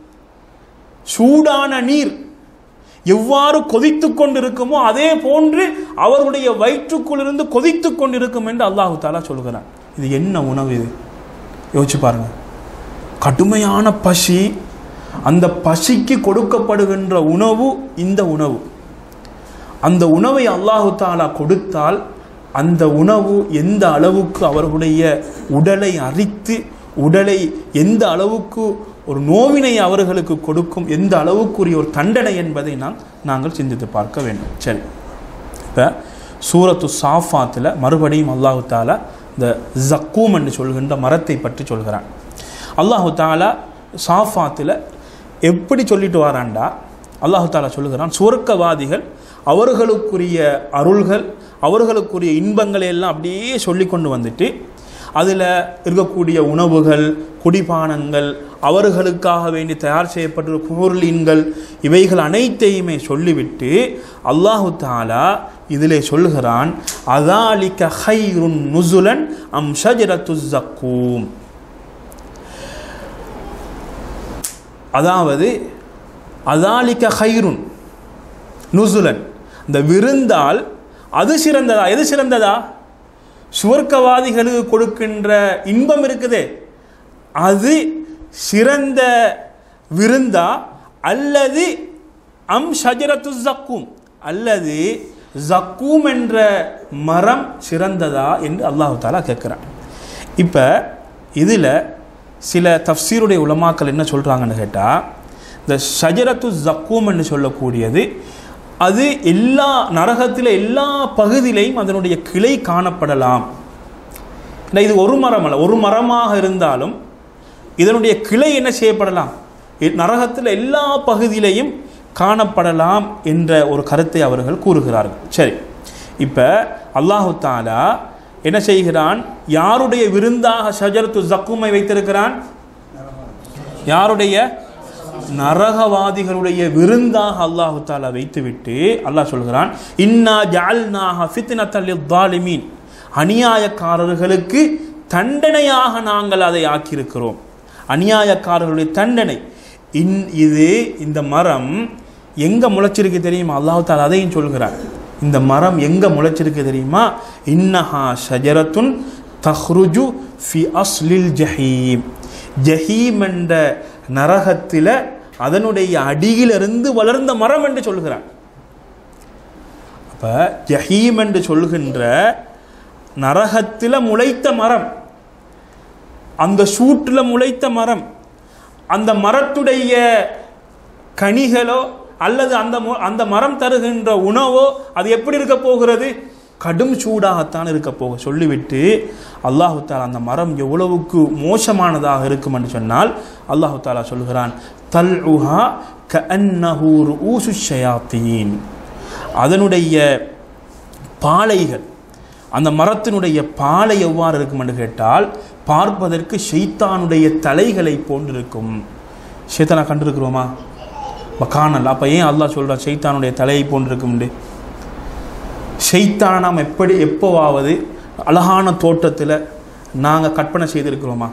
சூடான நீர் எவ்வாறு கொதித்து கொண்டிருக்குமோ அதே போன்று அவருடைய வயிற்றுக்குள்ளிருந்து கொதித்து கொண்டிருக்கும் என்று அல்லாஹு தாலா சொல்கிறான் இது என்ன உணவு இது யோசிச்சு பாருங்க கடுமையான பசி அந்த பசிக்கு கொடுக்கப்படுகின்ற உணவு இந்த உணவு அந்த உணவை அல்லாஹு தாலா கொடுத்தால் அந்த உணவு எந்த அளவுக்கு அவர்களுடைய உடலை அரித்து உடலை எந்த அளவுக்கு ஒரு நோவினை அவர்களுக்கு கொடுக்கும் எந்த அளவுக்குரிய ஒரு தண்டனை என்பதை நாம் நாங்கள் சிந்தித்து பார்க்க வேண்டும் சரி இப்போ சூரத்து சாஃபாத்தில் மறுபடியும் அல்லாஹு தாலா இந்த ஜக்கூம் என்று சொல்கின்ற மரத்தை பற்றி சொல்கிறான் அல்லாஹு தாலா சாஃபாத்தில் எப்படி சொல்லிட்டு வரான்டா அல்லாஹு தாலா சொல்லுகிறான் சுவர்க்கவாதிகள் அவர்களுக்குரிய அருள்கள் அவர்களுக்குரிய இன்பங்களை எல்லாம் அப்படியே சொல்லி கொண்டு வந்துட்டு அதில் இருக்கக்கூடிய உணவுகள் குடிபானங்கள் அவர்களுக்காக வேண்டி தயார் செய்யப்பட்ட பொருளின்கள் இவைகள் அனைத்தையுமே சொல்லிவிட்டு அல்லாஹு தாலா இதிலே சொல்கிறான் அதாலிக்க ஹைருன் நுசுலன் அம் ஷஜரத்து ஜக்கூம் அதாவது அதாலிக்க ஹைருன் நுசுலன் இந்த விருந்தால் அது சிறந்ததா எது சிறந்ததா சுவர்க்கவாதிகளுக்கு கொடுக்கின்ற இன்பம் இருக்குதே அது சிறந்த விருந்தா அல்லது அம் ஷஜரத்து ஜக்கூம் அல்லது ஜக்கூம் என்ற மரம் சிறந்ததா என்று அல்லாஹு தாலா கேட்குறான் இப்போ இதில் சில தஃப்சீருடைய உலமாக்கள் என்ன சொல்கிறாங்கன்னு கேட்டால் இந்த ஷஜரத்து ஜக்கூம் என்று சொல்லக்கூடியது அது எல்லா நரகத்தில் எல்லா பகுதியிலையும் அதனுடைய கிளை காணப்படலாம் இல்லை இது ஒரு மரம் அல்ல ஒரு மரமாக இருந்தாலும் இதனுடைய கிளை என்ன செய்யப்படலாம் இ- நரகத்தில் எல்லா பகுதியிலையும் காணப்படலாம் என்ற ஒரு கருத்தை அவர்கள் கூறுகிறார்கள் சரி இப்போ அல்லாஹு தாலா என்ன செய்கிறான் யாருடைய விருந்தாக ஷஜரத்து ஜக்குமை வைத்திருக்கிறான் யாருடைய நரகவாதிகளுடைய விருந்தாக அல்லாஹு தாலா வைத்துவிட்டு அல்லாஹ் சொல்கிறான் இன்னா ஜஅல்நாஹ ஃபித்னத்தல் லித்தாலிமீன் அநியாயக்காரர்களுக்கு தண்டனையாக நாங்கள் அதை ஆக்கியிருக்கிறோம் அநியாயக்காரர்களுடைய தண்டனை இன் இது இந்த மரம் எங்க முளைச்சிருக்கு தெரியுமா அல்லாஹு தாலா அதையும் சொல்கிறான் இந்த மரம் எங்க முளைச்சிருக்கு தெரியுமா இன்னஹா ஷஜரத்துன் தஹ்ருஜு ஃபி அஸ்லில் ஜஹீம் ஜஹீம் என்ற நரகத்தில் அதனுடைய அடியிலிருந்து வளர்ந்த மரம் என்று சொல்கிறான் அப்ப ஜஹீம் என்று சொல்கின்ற நரகத்தில் முளைத்த மரம் அந்த சூட்டில் முளைத்த மரம் அந்த மரத்துடைய கனிகளோ அல்லது அந்த மு- அந்த மரம் தருகின்ற உணவோ அது எப்படி இருக்க போகிறது கடும் சூடாகத்தான் இருக்க போக சொல்லிவிட்டு அல்லாஹு தாலா அந்த மரம் எவ்வளவுக்கு மோசமானதாக இருக்கும் என்று சொன்னால் அல்லாஹு தாலா சொல்கிறான் தல் உஹா கன்னஹூர் ஊசு ஷயாத்தீன் அதனுடைய பாலைகள் அந்த மரத்தினுடைய பாலை எவ்வாறு இருக்கும் என்று கேட்டால் பார்ப்பதற்கு ஷைத்தானுடைய தலைகளை போன்றிருக்கும் ஷைத்தானா கண்டிருக்கிறோமா அப்ப காணல அப்போ ஏன் அல்லாஹ் சொல்கிறான் ஷைத்தானுடைய தலையை போன்றிருக்கும்ண்டு ஷைத்தானை நாம் எப்படி எப்போவாவது அழகான தோட்டத்தில் நாங்கள் கற்பனை செய்திருக்கிறோமா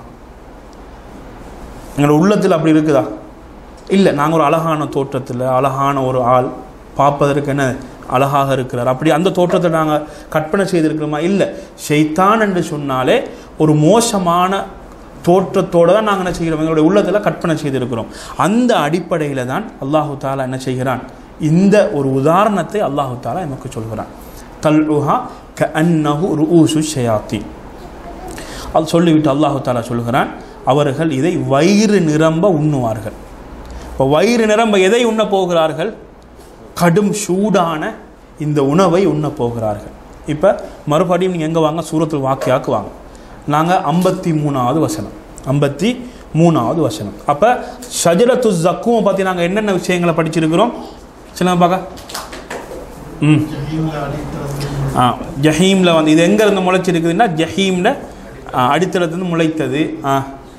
எங்களோட உள்ளத்தில் அப்படி இருக்குதா இல்லை நாங்கள் ஒரு அழகான தோற்றத்தில் அழகான ஒரு ஆள் பார்ப்பதற்கு என்ன அழகாக இருக்கிறார் அப்படி அந்த தோற்றத்தை நாங்கள் கற்பனை செய்திருக்கிறோமா இல்லை ஷைத்தான் என்று சொன்னாலே ஒரு மோசமான தோற்றத்தோடு தான் நாங்கள் என்ன செய்கிறோம் எங்களுடைய உள்ளத்தில் கற்பனை செய்திருக்கிறோம் அந்த அடிப்படையில் தான் அல்லாஹு தாலா என்ன செய்கிறான் இந்த ஒரு உதாரணத்தை அல்லாஹு தாலா நமக்கு சொல்கிறான் தல்உஹா க அன்னஹு ருஊசு ஷயாத்தி அது சொல்லிவிட்டு அல்லாஹு தாலா சொல்கிறான் அவர்கள் இதை வயிறு நிரம்ப உண்ணுவார்கள் இப்போ வயிறு நிரம்ப எதை உண்ண போகிறார்கள் கடும் சூடான இந்த உணவை உண்ண போகிறார்கள் இப்போ மறுபடியும் நீங்கள் எங்கே வாங்க சூரத்தில் வாக்கியாக்கு வாங்க நாங்கள் ஐம்பத்தி மூணாவது வசனம் ஐம்பத்தி மூணாவது வசனம் அப்போ ஷஜரத்து ஜக்குவை பற்றி நாங்கள் என்னென்ன விஷயங்களை படிச்சிருக்கிறோம் சொல்லுங்க பார்க்க ம் ஆ ஜஹீமில் வந்து இது எங்கேருந்து முளைச்சிருக்குதுன்னா ஜஹீமில் அடித்தளத்துலேருந்து முளைத்தது ஆ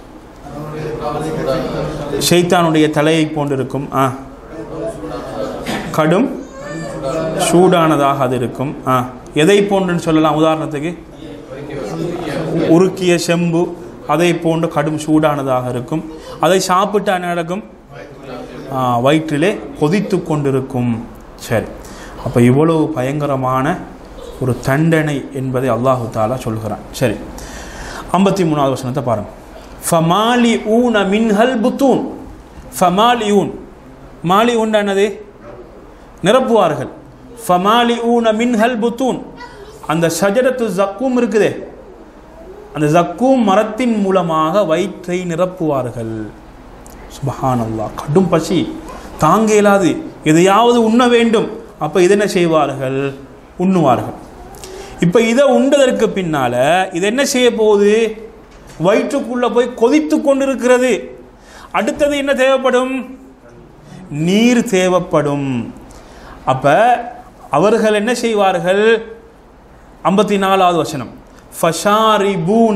ஷைத்தானுடைய தலையை போன்றிருக்கும் ஆ கடும் சூடானதாக அது இருக்கும் ஆ எதை போன்றுன்னு சொல்லலாம் உதாரணத்துக்கு உருக்கிய செம்பு அதை போன்று கடும் சூடானதாக இருக்கும் அதை சாப்பிட்டு என்ன நடக்கும் ஆ, வயிற்றிலே கொதித்து கொண்டிருக்கும் சரி அப்போ இவ்வளவு பயங்கரமான ஒரு தண்டனை என்பதை அல்லாஹு தாலா சொல்கிறான் சரி ஐம்பத்தி மூணாவது வசனத்தை பாருங்க ஃபமாலி ஊன மின்ஹல் புத்தூன் ஃபமாலி ஊன் மாலி உண்டானது நிரப்புவார்கள் ஃபமாலி ஊன மின்ஹல் புத்தூன் அந்த ஷஜரத்து ஜக்கூம் இருக்குதே அந்த ஜக்கூம் மரத்தின் மூலமாக வயிற்றை நிரப்புவார்கள் சுபஹானல்லாஹ் கடும் பசி தாங்க இயலாது எதையாவது உண்ண வேண்டும் அப்போ இதை என்ன செய்வார்கள் உண்ணுவார்கள் இப்போ இதை உண்டதற்கு பின்னால இது என்ன செய்ய போகுது வயிற்றுக்குள்ள போய் கொதித்து கொண்டிருக்கிறது அடுத்தது என்ன தேவைப்படும் நீர் தேவைப்படும் அப்ப அவர்கள் என்ன செய்வார்கள் ஐம்பத்தி நாலாவது வசனம் ஃபஷாரிபூன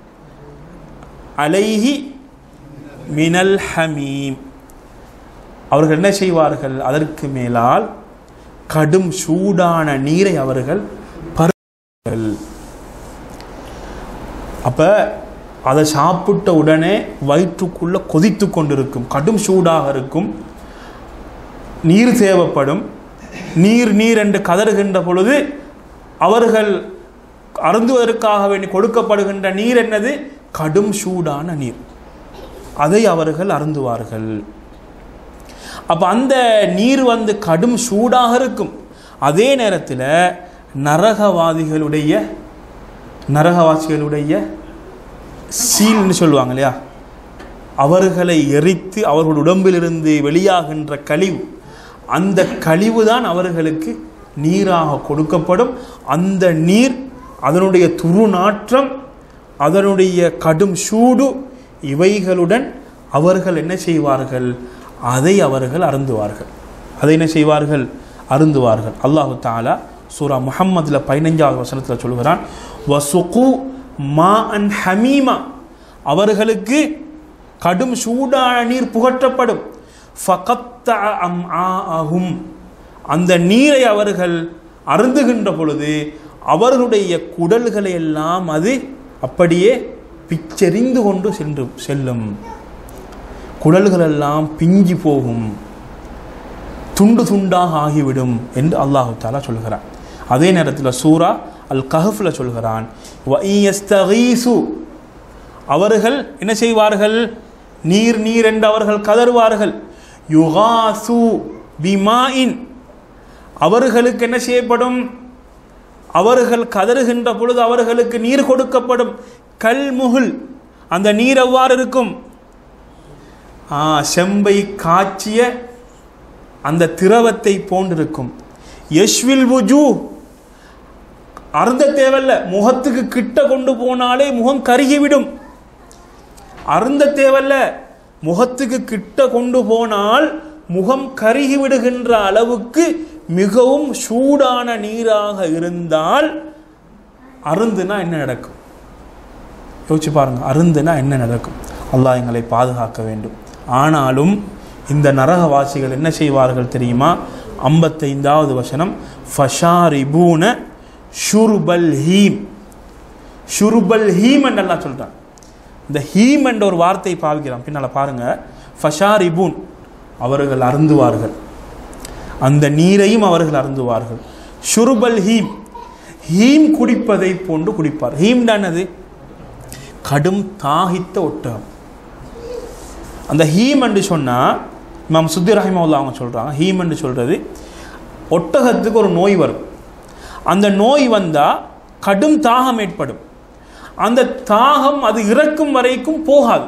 அலைஹி மினல் ஹமீம் அவர்கள் என்ன செய்வார்கள் அதற்கு மேலால் கடும் சூடான நீரை அவர்கள் பருவார்கள் அப்ப அதை சாப்பிட்ட உடனே வயிற்றுக்குள்ள கொதித்து கொண்டிருக்கும் கடும் சூடாக இருக்கும் நீர் தேவைப்படும் நீர் நீர் என்று கதறுகின்ற பொழுது அவர்கள் அருந்துவதற்காக வேண்டி கொடுக்கப்படுகின்ற நீர் என்னது கடும் சூடான நீர் அதை அவர்கள் அருந்துவார்கள் அப்போ அந்த நீர் வந்து கடும் சூடாக இருக்கும் அதே நேரத்தில் நரகவாதிகளுடைய நரகவாசிகளுடைய சீல்னு சொல்லுவாங்க இல்லையா அவர்களை எரித்து அவர்கள் உடம்பிலிருந்து வெளியாகின்ற கழிவு அந்த கழிவு தான் அவர்களுக்கு நீராக கொடுக்கப்படும் அந்த நீர் அதனுடைய துருநாற்றம் அதனுடைய கடும் சூடு இவைகளுடன் அவர்கள் என்ன செய்வார்கள் அதை அவர்கள் அருந்துவார்கள் அதை என்ன செய்வார்கள் அருந்துவார்கள் அல்லாஹு தாலா சூரா முஹம்மதில் பதினஞ்சாவது வசனத்தில் சொல்கிறான் வசுகு மா அன் ஹமீமா அவர்களுக்கு கடும் சூடான நீர் புகற்றப்படும் ஃபகத்த அம் ஆஹும் அந்த நீரை அவர்கள் அருந்துகின்ற பொழுது அவர்களுடைய குடல்களை எல்லாம் அது அப்படியே பிச்செறிந்து கொண்டு சென்று செல்லும் குடல்களெல்லாம் பிஞ்சி போகும் துண்டு துண்டாக ஆகிவிடும் என்று அல்லாஹு தாலா சொல்கிறான் அதே நேரத்தில் சூரா அல் கஹஃப்ல சொல்கிறான் "வஇயஸ்தகீசு", அவர்கள் என்ன செய்வார்கள் நீர் நீர் என்று அவர்கள் கதறுவார்கள் யுகாசு பிமாயின் அவர்களுக்கு என்ன செய்யப்படும் அவர்கள் கதறுகின்ற பொழுது அவர்களுக்கு நீர் கொடுக்கப்படும் கல்முகுல் அந்த நீர் எவ்வாறு இருக்கும் ஆ, செம்பை காய்ச்சிய அந்த திரவத்தை போன்றிருக்கும் யஷ்வில் வுஜூ அருந்த தேவையில்ல முகத்துக்கு கிட்ட கொண்டு போனாலே முகம் கருகிவிடும் அருந்த தேவையில்ல முகத்துக்கு கிட்ட கொண்டு போனால் முகம் கருகி விடுகின்ற அளவுக்கு மிகவும் சூடான நீராக இருந்தால் அருந்துனா என்ன நடக்கும் யோசிச்சு பாருங்க அருந்துனா என்ன நடக்கும் அல்லாஹ் எங்களை பாதுகாக்க வேண்டும் ஆனாலும் இந்த நரகவாசிகள் என்ன செய்வார்கள் தெரியுமா ஐம்பத்தைந்தாவது வசனம் ஃபஷாரிபூன ஷுர்பல் ஹீம் ஷுர்பல் ஹீம் என்றெல்லாம் சொல்கிறான் இந்த ஹீம் என்ற ஒரு வார்த்தை பாவிக்கிறான் பின்னால் பாருங்க ஃபஷாரிபூன் அவர்கள் அருந்துவார்கள் அந்த நீரையும் அவர்கள் அருந்துவார்கள் ஷுர்பல் ஹீம் ஹீம் குடிப்பதை போன்று குடிப்பார் ஹீம் என்னது கடும் தாகித்த ஒட்டகம் அந்த ஹீம் என்று சொன்னால் இமாம் சுத்தி ரஹிமவுல்லா அவங்க சொல்கிறாங்க ஹீம் என்று சொல்கிறது ஒட்டகத்துக்கு ஒரு நோய் வரும் அந்த நோய் வந்தால் கடும் தாகம் ஏற்படும் அந்த தாகம் அது இறக்கும் வரைக்கும் போகாது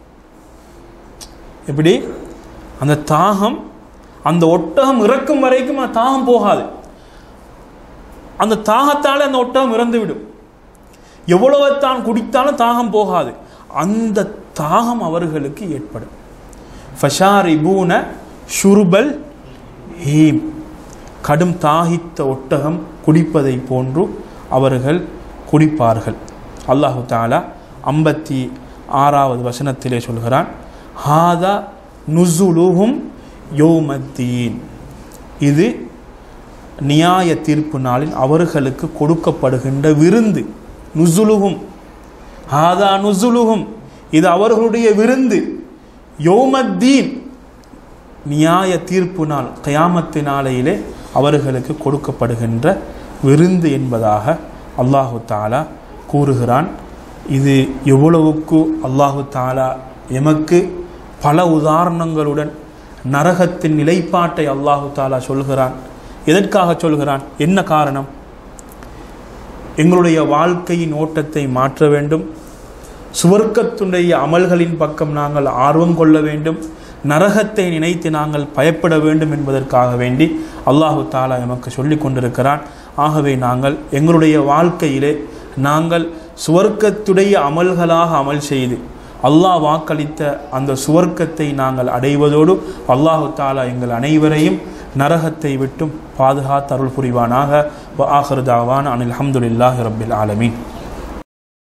எப்படி அந்த தாகம் அந்த ஒட்டகம் இறக்கும் வரைக்கும் அந்த தாகம் போகாது அந்த தாகத்தால் அந்த ஒட்டகம் இறந்து விடும் எவ்வளவு தான் குடித்தாலும் தாகம் போகாது அந்த தாகம் அவர்களுக்கு ஏற்படும் ஃபஷாரிபூன ஷுர்பல் ஹீம் கடும் தாகித்த ஒட்டகம் குடிப்பதை போன்று அவர்கள் குடிப்பார்கள் அல்லாஹு தாலா ஐம்பத்தி ஆறாவது வசனத்திலே சொல்கிறான் ஹாதா நுசுலுஹும் யோமத்தீன் இது நியாய தீர்ப்பு நாளில் அவர்களுக்கு கொடுக்கப்படுகின்ற விருந்து நுசுலுகும் ஹாதா நுசுலுகும் இது அவர்களுடைய விருந்து யோமத்தீன் நியாய தீர்ப்பு நாள் கயாமத்து நாளையிலே அவர்களுக்கு கொடுக்கப்படுகின்ற விருந்து என்பதாக அல்லாஹு தாலா கூறுகிறான் இது எவ்வளவுக்கு அல்லாஹு தாலா எமக்கு பல உதாரணங்களுடன் நரகத்தின் நிலைப்பாட்டை அல்லாஹு தாலா சொல்கிறான் எதற்காக சொல்கிறான் என்ன காரணம் எங்களுடைய வாழ்க்கையின் ஓட்டத்தை மாற்ற வேண்டும் சுவர்க்கத்துடைய அமல்களின் பக்கம் நாங்கள் ஆர்வம் கொள்ள வேண்டும் நரகத்தை நினைத்து நாங்கள் பயப்பட வேண்டும் என்பதற்காக வேண்டி அல்லாஹு தாலா எமக்கு சொல்லி கொண்டிருக்கிறான் ஆகவே நாங்கள் எங்களுடைய வாழ்க்கையிலே நாங்கள் சுவர்க்கத்துடைய அமல்களாக அமல் செய்து அல்லாஹ் வாக்களித்த அந்த சுவர்க்கத்தை நாங்கள் அடைவதோடு அல்லாஹு தாலா எங்கள் அனைவரையும் நரகத்தை விட்டும் பாதுகாத்து அருள் புரிவானாக வ ஆஹிரு தாவான் அனில் அஹமதுல்லாஹி ரபில் ஆலமீன்